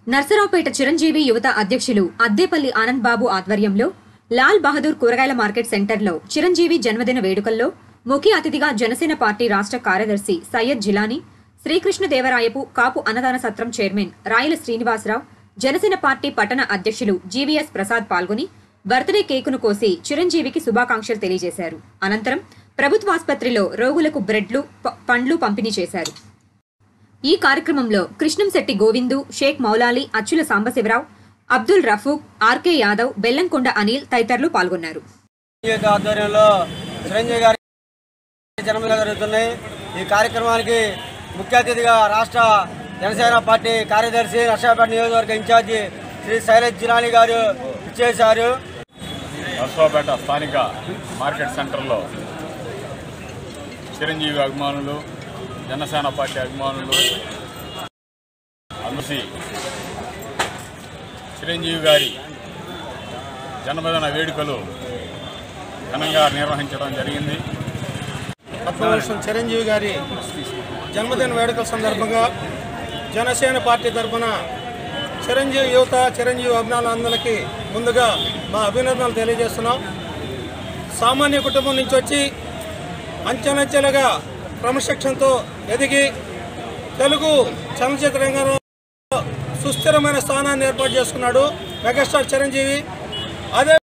నర్సరావుపేట చిరంజీవి యువత అధ్యక్షులు అద్దేపల్లి ఆనంద్ బాబు ఆధ్వర్యంలో లాల్ బహదూర్ కూరగాయల మార్కెట్ సెంటర్లో చిరంజీవి జన్మదిన వేడుకల్లో ముఖ్య అతిథిగా జనసేన పార్టీ రాష్ట్ర కార్యదర్శి సయ్యద్ జిలానీ శ్రీకృష్ణదేవరాయపు కాపు అన్నదాన సత్రం చైర్మన్ రాయల శ్రీనివాసరావు జనసేన పార్టీ పట్టణ అధ్యక్షులు జీవీఎస్ ప్రసాద్ పాల్గొని బర్త్డే కేకును కోసి చిరంజీవికి శుభాకాంక్షలు తెలియజేశారు అనంతరం ప్రభుత్వాసుపత్రిలో రోగులకు బ్రెడ్లు ప- పండ్లు పంపిణీ చేశారు ఈ కార్యక్రమంలో కృష్ణంశెట్టి గోవిందు షేక్ మౌలాలి అచ్చుల సాంబశివరావు అబ్దుల్ రఫూక్ ఆర్కే యాదవ్ బెల్లంకొండ అనిల్ తదితరులు పాల్గొన్నారు యొక్క ఆధ్వర్యంలో చిరంజీవి గారి జన్మదిన జరుగుతున్నాయి ఈ కార్యక్రమానికి ముఖ్య అతిథిగా రాష్ట్ర జనసేన పార్టీ కార్యదర్శి నర్సాపేట నియోజకవర్గ ఇన్ఛార్జి శ్రీ శైలజ్ జిలానీ గారు ఇచ్చేశారు నర్సరావుపేట స్థానిక మార్కెట్ సెంటర్లో చిరంజీవి అభిమానులు జనసేన పార్టీ అభిమానులు కలిసి చిరంజీవి గారి జన్మదిన వేడుకలు ఘనంగా నిర్వహించడం జరిగింది పద్మవర్షం చిరంజీవి గారి జన్మదిన వేడుకల సందర్భంగా జనసేన పార్టీ తరఫున చిరంజీవి యువత చిరంజీవి అభిమానులందరికీ ముందుగా మా అభినందనలు తెలియజేస్తున్నాం సామాన్య కుటుంబం నుంచి వచ్చి అంచెలంచెలుగా క్రమశిక్షణతో ఎదిగి తెలుగు చలనచిత్ర రంగంలో సుస్థిరమైన స్థానాన్ని ఏర్పాటు చేసుకున్నాడు మెగాస్టార్ చిరంజీవి అదే